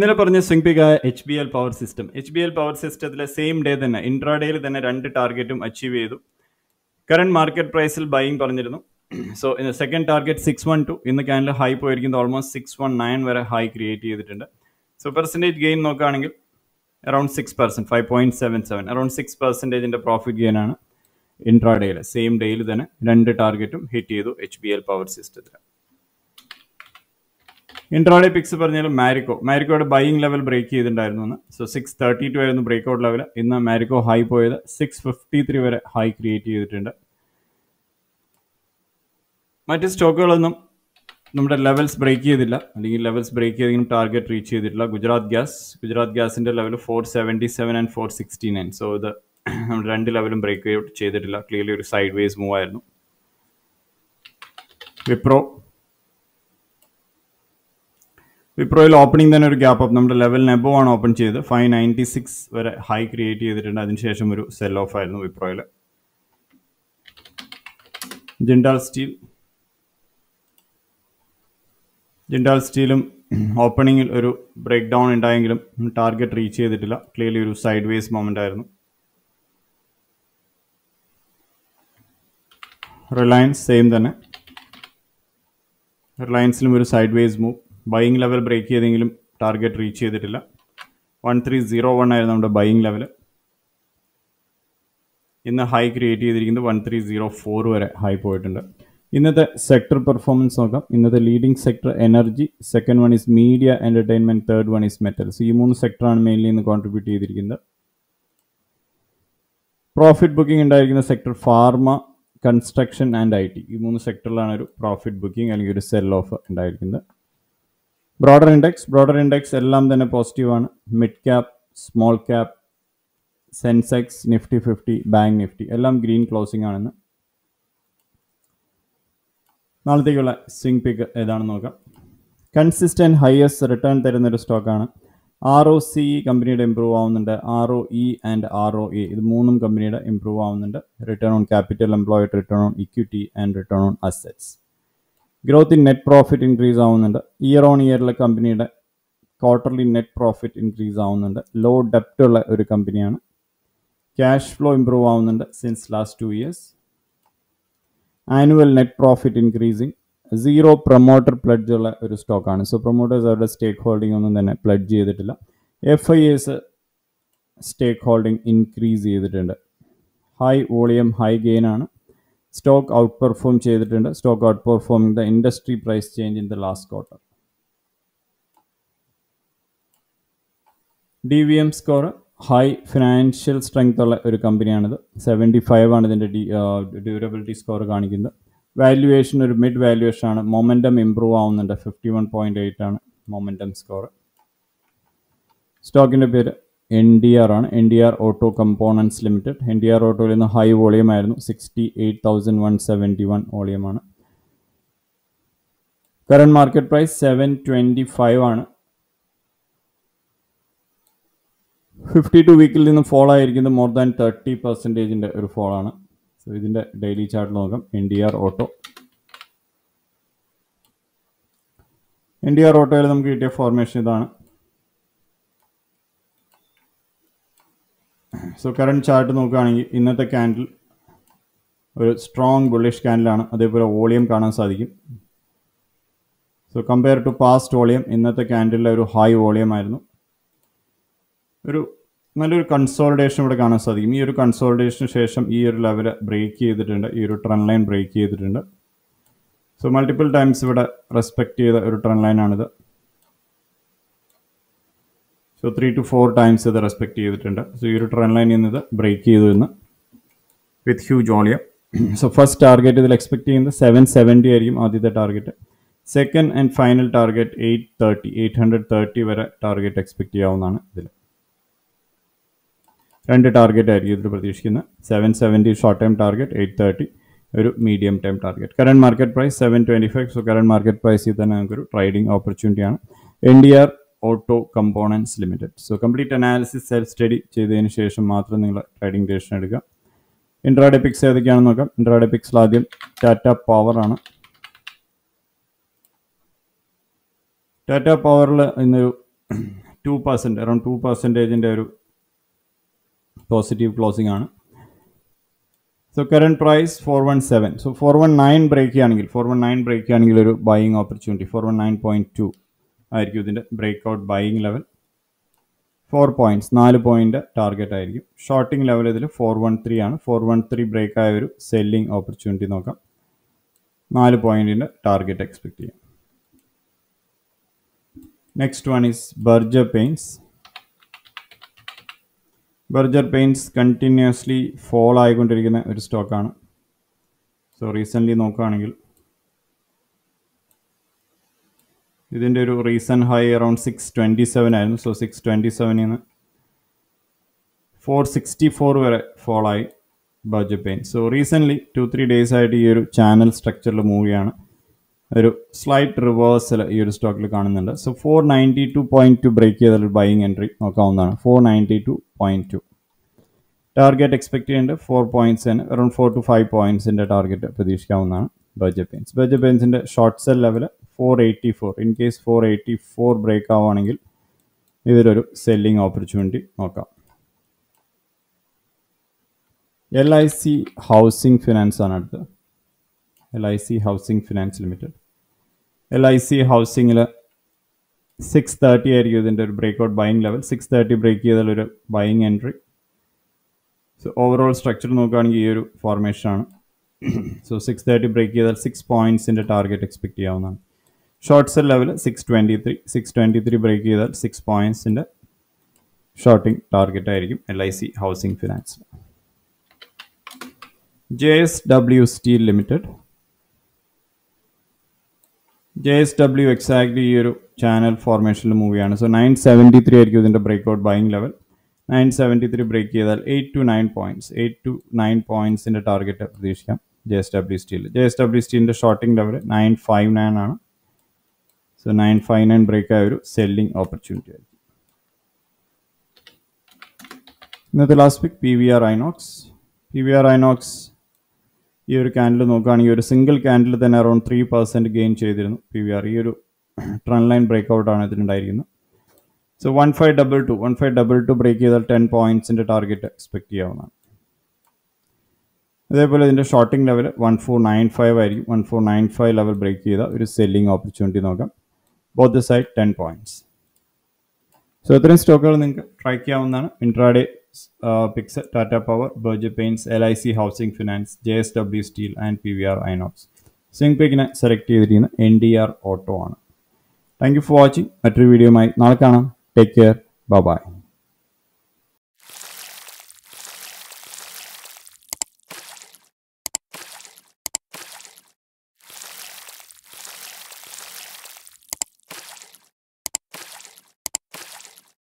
ഇന്നലെ പറഞ്ഞ swing pick ആയ H B L power system H B L power സിസ്റ്റത്തിലെ സെയിം ഡേ തന്നെ ഇൻട്രാഡേയിൽ തന്നെ രണ്ട് ടാർഗറ്റും അച്ചീവ് ചെയ്തു കറണ്ട് മാർക്കറ്റ് പ്രൈസിൽ ബൈയിങ് പറഞ്ഞിരുന്നു സോ ഇന്ന് second target six one two ഇന്ന് ക്യാനിൽ ഹൈ പോയിരിക്കുന്നത് ഓൾമോസ്റ്റ് സിക്സ് വൺ നയൻ വരെ ഹൈ ക്രിയേറ്റ് ചെയ്തിട്ടുണ്ട് സോ പെർസെൻറ്റേജ് ഗെയിൻ നോക്കുകയാണെങ്കിൽ around six percent five point seven seven around six പെർസെൻറ്റേജിൻ്റെ പ്രോഫിറ്റ് ഗെയിൻ ആണ് ഇൻട്രാഡേയിൽ സെയിം ഡേയിൽ തന്നെ രണ്ട് ടാർഗറ്റും ഹിറ്റ് ചെയ്തു എച്ച് ബി എൽ പവർ സിസ്റ്റത്തിൽ ഇൻട്രാഡേ പിക്സ് പറഞ്ഞാൽ മാരിക്കോ മാരിക്കോയുടെ ബൈയിങ് ലെവൽ ബ്രേക്ക് ചെയ്തിട്ടുണ്ടായിരുന്നു എന്ന് സോ സിക്സ് തേർട്ടി ടു ആയിരുന്നു ബ്രേക്ക് ഔട്ട് ലെവൽ ഇന്ന് മാരിക്കോ ഹൈ പോയത് സിക്സ് ഫിഫ്റ്റി ത്രീ വരെ ഹൈ ക്രിയേറ്റ് ചെയ്തിട്ടുണ്ട് മറ്റ് സ്റ്റോക്കുകളൊന്നും നമ്മുടെ ലെവൽസ് ബ്രേക്ക് ചെയ്തില്ല അല്ലെങ്കിൽ ലെവൽസ് ബ്രേക്ക് ചെയ്തെങ്കിലും ടാർഗറ്റ് റീച്ച് ചെയ്തിട്ടില്ല ഗുജറാത്ത് ഗ്യാസ് ഗുജറാത്ത് ഗ്യാസിന്റെ level four seventy seven and four sixty nine so ഇത് നമ്മൾ രണ്ട് ലെവലും ബ്രേക്ക് ഔട്ട് ചെയ്തിട്ടില്ല ക്ലിയർലി ഒരു സൈഡ് വേസ് മൂവ് ആയിരുന്നു വിപ്രോ വിപ്രോയിൽ ഓപ്പണിംഗ് തന്നെ ഒരു ഗ്യാപ്പ് അപ്പ് നമ്മുടെ ലെവലിന് എബോ ആണ് ഓപ്പൺ ചെയ്ത് ഫൈവ് നയൻറ്റി സിക്സ് വരെ ഹൈ ക്രിയേറ്റ് ചെയ്തിട്ടുണ്ട് അതിനുശേഷം ഒരു സെൽ ഓഫ് ആയിരുന്നു വിപ്രോയിൽ ജിൻഡാൽ സ്റ്റീൽ ജിൻഡാൽ സ്റ്റീലും ഓപ്പണിങ്ങിൽ ഒരു ബ്രേക്ക് ഡൗൺ ഉണ്ടായെങ്കിലും ടാർഗറ്റ് റീച്ച് ചെയ്തിട്ടില്ല ക്ലിയർലി ഒരു സൈഡ് വേസ് മൊമെന്റ് ആയിരുന്നു റിലയൻസ് സെയിം തന്നെ റിലയൻസിലും ഒരു sideways move buying level break ചെയ്തെങ്കിലും ടാർഗറ്റ് റീച്ച് ചെയ്തിട്ടില്ല വൺ ത്രീ സീറോ വൺ ആയിരുന്നു നമ്മുടെ ബൈയിങ് ലെവൽ ഇന്ന് ഹൈ ക്രിയേറ്റ് ചെയ്തിരിക്കുന്നത് വൺ ത്രീ സീറോ ഫോർ വരെ ഹൈ പോയിട്ടുണ്ട് ഇന്നത്തെ സെക്ടർ പെർഫോമൻസ് നോക്കാം ഇന്നത്തെ leading sector energy second one is media entertainment third one is metals ഈ മൂന്ന് സെക്ടറാണ് മെയിൻലി ഇന്ന് കോൺട്രിബ്യൂട്ട് ചെയ്തിരിക്കുന്നത് പ്രോഫിറ്റ് ബുക്കിംഗ് ഉണ്ടായിരിക്കുന്ന sector pharma construction and I T ഈ മൂന്ന് സെക്ടറിലാണ് ഒരു പ്രോഫിറ്റ് ബുക്കിംഗ് അല്ലെങ്കിൽ ഒരു സെൽ ഓഫ് ഉണ്ടായിരിക്കുന്നത് ബ്രോഡർ ഇൻഡെക്സ് ബ്രോഡർ ഇൻഡെക്സ് എല്ലാം തന്നെ പോസിറ്റീവാണ് mid cap small cap Sensex Nifty fifty bank Nifty എല്ലാം ഗ്രീൻ ക്ലോസിംഗ് ആണെന്ന് നാളത്തേക്കുള്ള സ്വിംഗ് പിക്ക് ഏതാണെന്ന് നോക്കാം കൺസിസ്റ്റൻറ്റ് ഹയസ്റ്റ് റിട്ടേൺ തരുന്ന ഒരു സ്റ്റോക്കാണ് ആർ ഒ സി കമ്പനിയുടെ ഇമ്പ്രൂവ് ആവുന്നുണ്ട് R O E and R O A ഇത് മൂന്നും കമ്പനിയുടെ ഇമ്പ്രൂവ് ആവുന്നുണ്ട് return on capital employed return on equity and return on assets growth in net profit increase ആവുന്നുണ്ട് ഇയർ ഓൺ ഇയറിലെ കമ്പനിയുടെ ക്വാർട്ടർലി നെറ്റ് പ്രോഫിറ്റ് ഇൻക്രീസ് ആവുന്നുണ്ട് low ഡെപ്റ്റ് ഉള്ള ഒരു കമ്പനിയാണ് ക്യാഷ് ഫ്ലോ ഇമ്പ്രൂവ് ആവുന്നുണ്ട് since last two years annual net profit increasing zero promoter pledge ഉള്ള ഒരു സ്റ്റോക്കാണ് സോ പ്രൊമോട്ടേഴ്സ് അവരുടെ സ്റ്റേക്ക് ഹോൾഡിംഗ് ഒന്നും തന്നെ പ്ലഡ്ജ് ചെയ്തിട്ടില്ല F I S stake holding increase ചെയ്തിട്ടുണ്ട് ഹൈ വോളിയം ഹൈ ഗെയിൻ ആണ് സ്റ്റോക്ക് ഔട്ട് പെർഫോം ചെയ്തിട്ടുണ്ട് stock out performing the industry price change in the last quarter D V M score high financial strength ഉള്ള ഒരു കമ്പനിയാണിത് seventy five ആണ് ഇതിൻ്റെ D durability score കാണിക്കുന്നത് valuation ഒരു mid valuation ആണ് മൊമെൻറ്റം ഇമ്പ്രൂവ് ആവുന്നുണ്ട് ഫിഫ്റ്റി വൺ പോയിൻറ്റ് എയ്റ്റ് ആണ് മൊമെൻറ്റം സ്കോർ സ്റ്റോക്കിൻ്റെ പേര് എൻ ഡി ആർ ആണ് N D R auto components limited N D R ഓട്ടോയിൽ നിന്ന് ഹൈ വോളിയം ആയിരുന്നു sixty eight thousand one seventy one വോളിയമാണ് current market price seven twenty five ആണ് fifty two വീക്കിൽ നിന്ന് ഫോൾ ആയിരിക്കുന്നത് മോർ ദാൻ തേർട്ടി പെർസെൻറ്റേജിൻ്റെ ഒരു ഫോൾ ആണ് സോ ഇതിൻ്റെ ഡെയിലി ചാർട്ട് നോക്കാം N D R auto N D R ഓട്ടോയിൽ നമുക്ക് കിട്ടിയ ഫോർമേഷൻ ഇതാണ് സോ കറണ്ട് ചാർട്ട് നോക്കുകയാണെങ്കിൽ ഇന്നത്തെ ക്യാൻഡിൽ ഒരു സ്ട്രോങ് ബുള്ളിഷ് ക്യാൻഡിലാണ് അതേപോലെ വോളിയം കാണാൻ സാധിക്കും so compare to past volume ഇന്നത്തെ ക്യാൻഡിലെ ഒരു ഹൈ വോളിയം ആയിരുന്നു ഒരു നല്ലൊരു കൺസോൾട്ടേഷൻ ഇവിടെ കാണാൻ സാധിക്കും ഈ ഒരു കൺസോൾട്ടേഷന് ശേഷം ഈ ഒരു ലെവൽ ബ്രേക്ക് ചെയ്തിട്ടുണ്ട് ഈ ഒരു ട്രെൻഡ് ലൈൻ ബ്രേക്ക് ചെയ്തിട്ടുണ്ട് സോ മൾട്ടിപ്പിൾ ടൈംസ് ഇവിടെ റെസ്പെക്ട് ചെയ്ത ഒരു ട്രെൻഡ് ലൈൻ ആണിത് so three two four times ഇത് റെസ്പെക്ട് ചെയ്തിട്ടുണ്ട് സോ ഈ ഒരു ട്രെൻഡ് ലൈൻ ഇന്നത് ബ്രേക്ക് ചെയ്തു എന്ന് with huge volume so first target ഇതിൽ എക്സ്പെക്ട് ചെയ്യുന്നത് സെവൻ സെവൻറ്റി ആയിരിക്കും ആദ്യത്തെ target second and final target eight thirty eight hundred thirty വരെ ടാർഗറ്റ് എക്സ്പെക്ട് ചെയ്യാവുന്നതാണ് ഇതിൽ രണ്ട് ടാർഗറ്റ് ആയിരിക്കും ഇതിൽ പ്രതീക്ഷിക്കുന്നത് seven seventy short time target eight thirty ഒരു medium time target current market price seven twenty five so current market പ്രൈസിൽ തന്നെ നമുക്കൊരു ട്രേഡിംഗ് ഓപ്പർച്യൂണിറ്റിയാണ് N D R auto components limited so complete analysis self study ചെയ്തതിന് ശേഷം മാത്രം നിങ്ങൾ trading decision എടുക്കുക ഇൻട്രാഡേ പിക്സ് ഏതൊക്കെയാണെന്ന് നോക്കാം ഇൻട്രാഡേ പിക്സിൽ ആദ്യം ടാറ്റ പവർ ആണ് ടാറ്റ പവറിൽ ഇന്നൊരു ടു പെർസെൻറ്റ് അറൗണ്ട് ടു പെർസെൻറ്റേജിൻ്റെ ഒരു പോസിറ്റീവ് ക്ലോസിംഗ് ആണ് so current price four one seven so four one nine break ചെയ്യുകയാണെങ്കിൽ ഫോർ വൺ നയൻ ബ്രേക്ക് ചെയ്യുകയാണെങ്കിൽ ഒരു buying opportunity four one nine point two ആയിരിക്കും ഇതിൻ്റെ break out buying level four points നാല് point target ആയിരിക്കും shorting level ഇതിൽ four one three ആണ് four one three break ആയ ഒരു സെല്ലിംഗ് ഓപ്പർച്യൂണിറ്റി നോക്കാം നാല് പോയിന്റിന്റെ ടാർഗറ്റ് എക്സ്പെക്ട് ചെയ്യാം next one is Berger paints Berger paints continuously fall ആയിക്കൊണ്ടിരിക്കുന്ന ഒരു സ്റ്റോക്കാണ് സോ റീസെൻ്റ്ലി നോക്കുകയാണെങ്കിൽ ഇതിൻ്റെ ഒരു recent high around six twenty seven ആയിരുന്നു സോ സിക്സ് ട്വൻറ്റി സെവനിൽ നിന്ന് ഫോർ സിക്സ്റ്റി ഫോർ വരെ ഫോൾ ആയി Berger paint so recently two three days ആയിട്ട് ഈ ഒരു ചാനൽ സ്ട്രക്ചറിൽ മൂവ് ചെയ്യാണ് ഒരു സ്ലൈറ്റ് റിവേഴ്സൽ ഈ ഒരു സ്റ്റോക്കിൽ കാണുന്നുണ്ട് so four ninety two point two break ചെയ്താൽ ബൈയിങ് എൻട്രി നോക്കാവുന്നതാണ് four ninety two point two target expect ചെയ്യുന്നുണ്ട് ഫോർ പോയിന്റ്സിന് അറൗണ്ട് ഫോർ ടു ഫൈവ് പോയിന്റ്സിൻ്റെ ടാർഗറ്റ് പ്രതീക്ഷിക്കാവുന്നതാണ് ബജറ്റ് പെയിൻസ് ബജറ്റ് പെയിൻസിൻ്റെ short sell level four eighty four in case four eighty four break ആവുകയാണെങ്കിൽ ഇതിലൊരു selling opportunity നോക്കാം L I C housing finance ആണ് അടുത്ത് L I C housing finance limited L I C ഹൗസിംഗിൽ six thirty ആയിരിക്കും ഇതിൻ്റെ ഒരു break out buying level six thirty break ചെയ്താൽ ഒരു buying entry so overall structure നോക്കുകയാണെങ്കിൽ ഈ ഒരു ഫോർമേഷൻ ആണ് സോ സിക്സ് തേർട്ടി ബ്രേക്ക് ചെയ്താൽ സിക്സ് പോയിന്റ്സിൻ്റെ ടാർഗറ്റ് എക്സ്പെക്ട് ചെയ്യാവുന്നതാണ് short sell level six twenty three six twenty three break ചെയ്താൽ സിക്സ് പോയിന്റ്സിൻ്റെ ഷോർട്ടിംഗ് ടാർഗറ്റ് ആയിരിക്കും L I C housing finance J S W steel limited J S W exactly ഈ ഒരു channel ഫോർമേഷനിൽ മൂവിയാണ് so nine seventy three ആയിരിക്കും ഇതിൻ്റെ break out buying level nine seventy three break ചെയ്താൽ eight two nine points eight two nine പോയിന്റ്സിൻ്റെ target പ്രതീക്ഷിക്കാം J S W steel J S W സ്റ്റീലിൻ്റെ shorting level nine five nine ആണ് so nine five nine break ആയ ഒരു selling opportunity ആയിരിക്കും ഇന്നത്തെ last pick P V R Inox P V R Inox ഈ ഒരു ക്യാൻഡിൽ നോക്കുകയാണെങ്കിൽ ഒരു സിംഗിൾ ക്യാൻഡിൽ തന്നെ അറൗണ്ട് ത്രീ പെർസെൻറ്റ് ഗെയിൻ ചെയ്തിരുന്നു പി വി ആർ ഈ ഒരു ട്രെൻഡ് ലൈൻ ബ്രേക്ക് ഔട്ടാണ് ഇതിനുണ്ടായിരിക്കുന്നത് so one five double two one five double two break ചെയ്താൽ ടെൻ പോയിന്റ്സിൻ്റെ ടാർഗറ്റ് എക്സ്പെക്ട് ചെയ്യാവുന്നതാണ് അതേപോലെ ഇതിൻ്റെ shorting level one four nine five ആയിരിക്കും one four nine five level break ചെയ്ത ഒരു സെല്ലിംഗ് ഓപ്പർച്യൂണിറ്റി നോക്കാം both the side ten points so ഇത്രയും സ്റ്റോക്കുകൾ നിങ്ങൾക്ക് ട്രൈ ചെയ്യാവുന്നതാണ് intraday picks Tata power Berger paints L I C housing finance J S W steel and P V R Inox സിംഗ് പിക്കിനെ select ചെയ്തിരിക്കുന്ന എൻ ഡി ആർ ഓട്ടോ ആണ് thank you for watching മറ്റൊരു വീഡിയോയുമായി നാളെ കാണാം ടേക്ക് കെയർ ബൈ